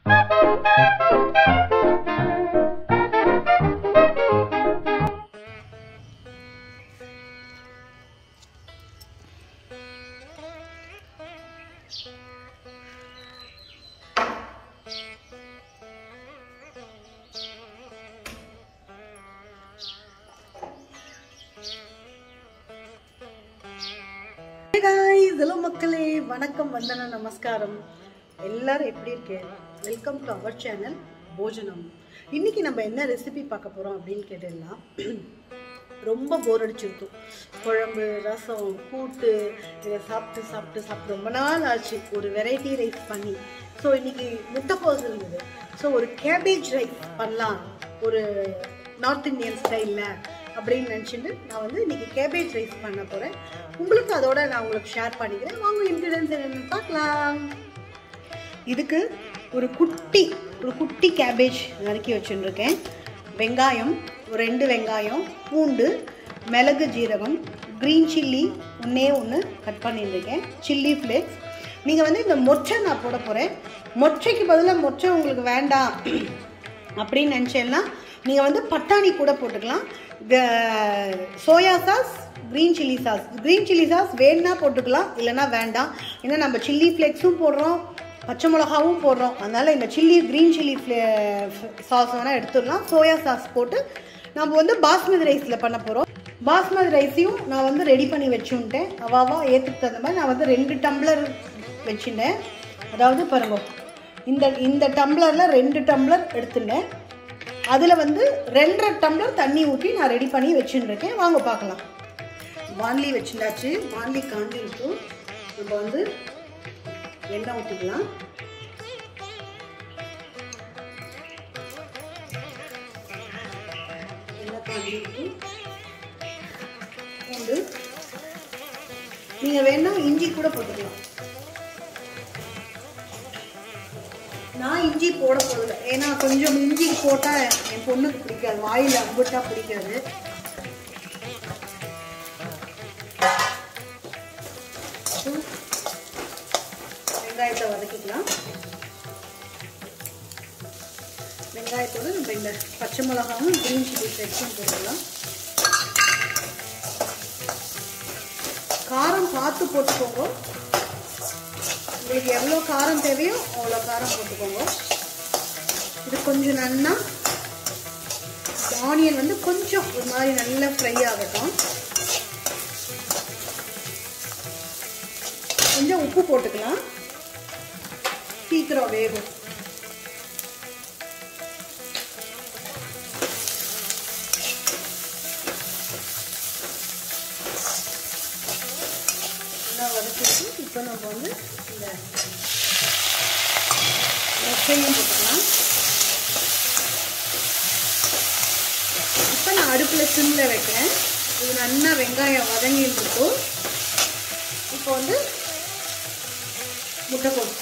Guys hello மக்களே வணக்கம் வந்தன நமஸ்காரம் எல்லாரும் எப்படி இருக்கேன் வெல்கம் டு அவர் சேனல் போஜனம் இன்னைக்கு நம்ம என்ன ரெசிபி பார்க்க போகிறோம் அப்படின்னு கேட்டீங்கன்னா ரொம்ப போர் அடிச்சிருக்கும் குழம்பு ரசம் கூட்டு இதை சாப்பிட்டு சாப்பிட்டு சாப்பிட்டு ரொம்ப நாள் ஆச்சு ஒரு வெரைட்டி ரைஸ் பண்ணி ஸோ இன்னைக்கு முட்டைக்கோஸ் இருந்தது ஸோ ஒரு கேபேஜ் ரைஸ் பண்ணலாம் ஒரு நார்த் இந்தியன் ஸ்டைலில் அப்படின்னு நினச்சிட்டு நான் வந்து இன்னைக்கு கேபேஜ் ரைஸ் பண்ண போகிறேன் உங்களுக்கு அதோட நான் உங்களுக்கு ஷேர் பண்ணிக்கிறேன் வாங்க இன்க்ரீடியன்ஸ் என்னென்னு பார்க்கலாம் இதுக்கு ஒரு குட்டி ஒரு குட்டி கேபேஜ் நறுக்கி வச்சுருக்கேன் வெங்காயம் ஒரு ரெண்டு வெங்காயம் பூண்டு மிளகு ஜீரகம் க்ரீன் சில்லி ஒன்றே ஒன்று கட் பண்ணியிருக்கேன் சில்லி ஃப்ளேக்ஸ் நீங்கள் வந்து இந்த மொச்சை நான் போட போகிறேன் மொச்சைக்கு பதிலாக மொச்சை உங்களுக்கு வேண்டாம் அப்படின்னு நினச்சேன்னா நீங்கள் வந்து பட்டாணி கூட போட்டுக்கலாம் soya sauce green chilli sauce green chilli sauce வேணுன்னா போட்டுக்கலாம் இல்லைன்னா வேண்டாம் ஏன்னா நம்ம சில்லி ஃப்ளேக்ஸும் போடுறோம் பச்சை மிளகாவும் போடுறோம் அதனால் இந்த சில்லி க்ரீன் சில்லி ஃப்ளே சாஸ் வேணால் எடுத்துடலாம் சோயா சாஸ் போட்டு நம்ம வந்து பாஸ்மதி ரைஸில் பண்ண போகிறோம் பாஸ்மதி ரைஸையும் நான் வந்து ரெடி பண்ணி வச்சுட்டேன் அவாவா ஏற்றுக்கு தகுந்த மாதிரி நான் வந்து ரெண்டு டம்ளர் வச்சுட்டேன் அதாவது பாருங்க இந்த இந்த டம்ளரில் ரெண்டு டம்ளர் எடுத்துட்டேன் அதில் வந்து ரெண்டரை டம்ளர் தண்ணி ஊற்றி நான் ரெடி பண்ணி வச்சுருக்கேன் வாங்க பார்க்கலாம் வான்லி வச்சுட்டாச்சு வான்லி காஞ்சி இருக்கும் நம்ம வந்து எண்ணெய் ஊற்றிக்கலாம் எண்ணெய் காஞ்சி இருக்கும் பூண்டு நீங்கள் வேணால் இஞ்சி கூட போட்டுக்கலாம் நான் இஞ்சி போட போதில்ல ஏன்னா கொஞ்சம் இஞ்சி போட்டால் என் பொண்ணுக்கு பிடிக்காது வாயில் அம்பிட்டா பிடிக்காது வெங்காயத்தை வதக்கிக்கலாம் வெங்காயத்தோடு நம்ம இந்த பச்சை மிளகாவும் க்ரீன் சில்லி ஃப்ளெக்ஸும் போட்டுக்கலாம் காரம் பார்த்து போட்டுக்கோங்க உங்களுக்கு எவ்வளோ காரம் தேவையோ அவ்வளோ காரம் போட்டுக்கோங்க இது கொஞ்சம் நன்னா ஆனியன் வந்து கொஞ்சம் ஒரு மாதிரி நல்லா ஃப்ரை ஆகட்டும் கொஞ்சம் உப்பு போட்டுக்கலாம் சீக்கிரம் வேகும் நல்லா வதக்கிட்டு இப்போ நம்ம வந்து இந்த மொச்சையும் போட்டுக்கலாம் இப்போ நான் அடுப்பில் சிம்மில் வைக்கிறேன் இது நல்லா வெங்காயம் வதங்கிட்டு இருக்கும் இப்போ வந்து முட்டைக்கோஸ்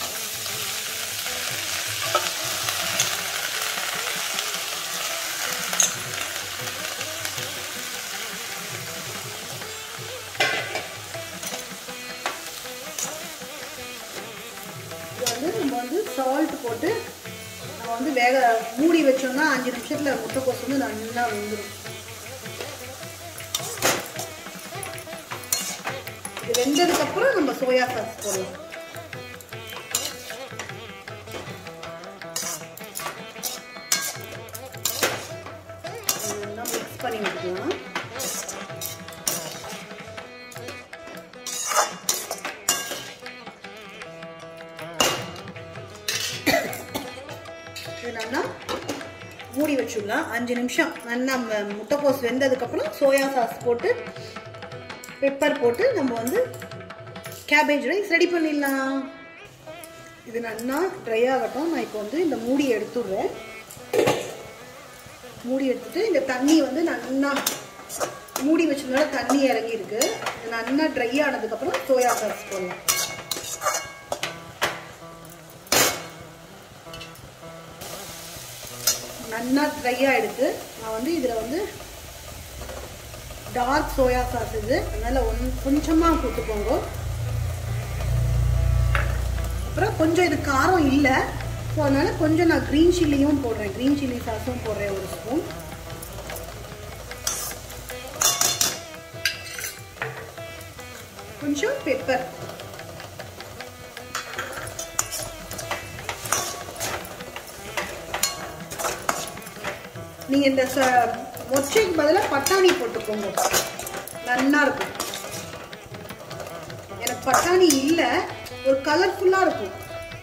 இது வந்து நம்ம வந்து சால்ட் போட்டு நம்ம வந்து வேக மூடி வச்சோம்னா அஞ்சு நிமிஷத்தில் முட்டைக்கோஸ் வந்து நல்லா வெந்துடும் இது வெந்ததுக்கப்புறம் நம்ம சோயா சாஸ் போடலாம் நல்லா மிக்ஸ் பண்ணி விட்டுக்கலாம் இது நல்லா மூடி வச்சுடலாம் அஞ்சு நிமிஷம் நல்லா முட்டைக்கோஸ் வெந்ததுக்கப்புறம் சோயா சாஸ் போட்டு பெப்பர் போட்டு நம்ம வந்து கேபேஜ் ரைஸ் ரெடி பண்ணிடலாம் இது நல்லா ட்ரை ஆகட்டும் நான் இப்போ வந்து இந்த மூடி எடுத்துடுறேன் மூடி எடுத்துட்டு இந்த தண்ணி வந்து நல்லா மூடி வச்சதுனால தண்ணி இறங்கி இருக்கு இது நல்லா ட்ரை ஆனதுக்கப்புறம் சோயா சாஸ் போடலாம் நல்லா ட்ரை ஆகிடுது நான் வந்து இதில் வந்து டார்க் சோயா சாஸ் இது அதனால் ஒன் கொஞ்சமாக போட்டுக்கோங்க அப்புறம் கொஞ்சம் இது காரம் இல்லை ஸோ அதனால் கொஞ்சம் நான் க்ரீன் சில்லியும் போடுறேன் க்ரீன் சில்லி சாஸும் போடுறேன் ஒரு ஸ்பூன் கொஞ்சம் பெப்பர் நீங்கள் இந்த ச மொச்சைக்கு பதிலாக பட்டாணி போட்டுக்கோங்க நல்லா இருக்கும் எனக்கு பட்டாணி இல்லை ஒரு கலர்ஃபுல்லாக இருக்கும்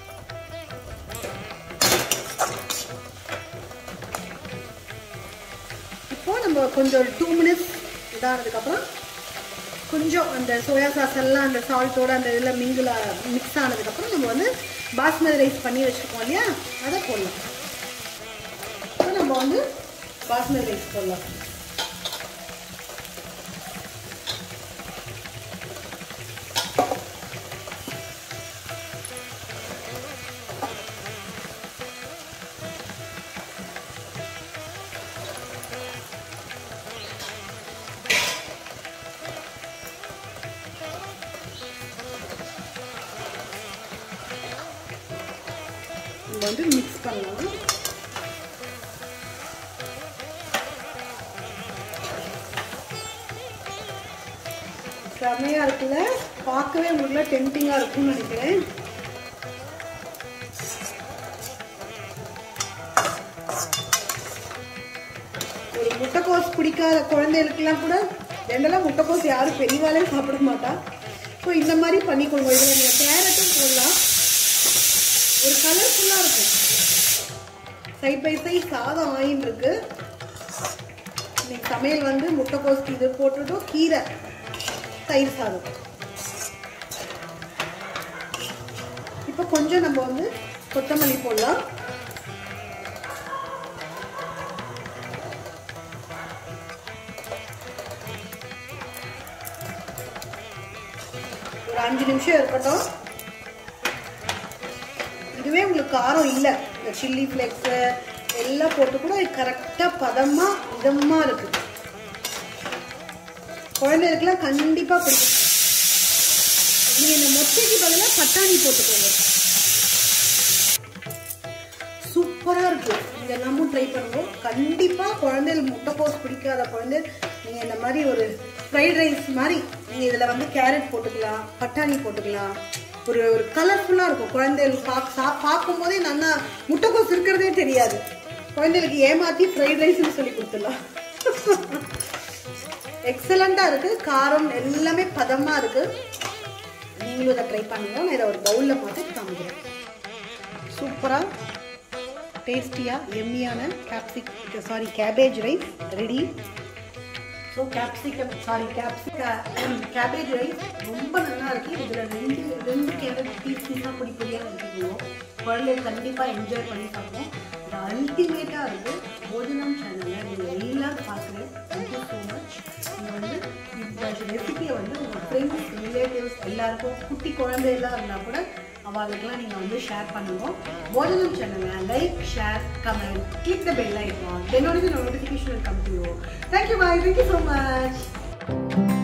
இப்போ நம்ம கொஞ்சம் டூ மினிட்ஸ் இதானதுக்கப்புறம் கொஞ்சம் அந்த சோயா சாஸ் எல்லாம் அந்த சால்ட்டோட அந்த இதில் மிங்கில் மிக்ஸ் ஆனதுக்கப்புறம் நம்ம வந்து பாஸ்மதி ரைஸ் பண்ணி வச்சுருக்கோம் இல்லையா அதை போடலாம் இப்போ நம்ம வந்து பாஸ்மதி ரைஸ் போடலாம் நம்ம வந்து மிக்ஸ் பண்ணலாம் செமையாக இருக்குல்ல பார்க்கவே உங்களுக்கு டெம்டிங்காக இருக்கும்னு நினைக்கிறேன் ஒரு முட்டைக்கோஸ் பிடிக்காத குழந்தைகளுக்கெல்லாம் கூட ரெண்டெல்லாம் முட்டைக்கோஸ் யாரும் பெரியவாலே சாப்பிட மாட்டா ஸோ இந்த மாதிரி பண்ணிக்கொள்வோம் இதில் நீங்கள் கேரட்டும் போடலாம் ஒரு கலர்ஃபுல்லாக இருக்கும் சைட் பை சைட் சாதம் ஆயின் இருக்கு இன்னைக்கு சமையல் வந்து முட்டைக்கோஸ் இது போட்டுட்டோம் கீரை தயிர் சாதம் இப்போ கொஞ்சம் நம்ம வந்து கொத்தமல்லி போடலாம் ஒரு அஞ்சு நிமிஷம் இருக்கட்டும் இதுவே உங்களுக்கு காரம் இல்லை இந்த சில்லி ஃப்ளேக்ஸு எல்லாம் போட்டு கூட கரெக்டாக பதமாக இதமாக இருக்குது குழந்தைகளுக்குலாம் கண்டிப்பாக பிடிக்கும் நீங்கள் இந்த மொச்சைக்கு பதிலாக பட்டாணி போட்டுக்கோங்க சூப்பராக இருக்கும் இதெல்லாமும் ட்ரை பண்ணுவோம் கண்டிப்பாக குழந்தைகள் முட்டைக்கோஸ் பிடிக்காத குழந்தை நீங்கள் இந்த மாதிரி ஒரு ஃப்ரைட் ரைஸ் மாதிரி நீங்கள் இதில் வந்து கேரட் போட்டுக்கலாம் பட்டாணி போட்டுக்கலாம் ஒரு ஒரு கலர்ஃபுல்லாக இருக்கும் குழந்தைகள் பார்க்க சா பார்க்கும் போதே நல்லா முட்டைக்கோஸ் இருக்கிறதே தெரியாது குழந்தைகளுக்கு ஏமாற்றி ஃப்ரைட் ரைஸ்னு சொல்லி கொடுத்துடலாம் எக்ஸலண்ட்டாக இருக்குது காரம் எல்லாமே பதமாக இருக்குது நீங்களும் இதை ட்ரை பண்ணுங்க நான் இதை ஒரு பவுலில் பார்த்து காமிக்கிறேன் சூப்பராக டேஸ்டியாக எம்மியான கேப்சிக் sorry cabbage rice ready so capsicum sorry கேப்சிக கேபேஜ் ரைஸ் ரொம்ப நல்லா இருக்குது இதில் ரெண்டு ரெண்டு கேரட் பீஸ் பீஸாக பொடி பொடியாக வச்சுக்குவோம் குழந்தைங்க கண்டிப்பாக என்ஜாய் பண்ணி சாப்பிடுவோம் இது அல்டிமேட்டாக இருக்குது போஜனம் சேனலில் நீங்கள் எல்லாரும் பார்க்குறேன் தேங்க்யூ ஸோ மச் நீங்கள் வந்து இந்த ரெசிபியை வந்து உங்கள் ஃப்ரெண்ட்ஸ் ரிலேட்டிவ்ஸ் எல்லாருக்கும் குட்டி குழந்தை எல்லாம் இருந்தால் கூட அவளுக்கெல்லாம் நீங்கள் வந்து ஷேர் பண்ணுவோம் போஜனம் சேனலை like share comment click the bell icon then only the notification will come to you. Thank you, bye. Thank you so much.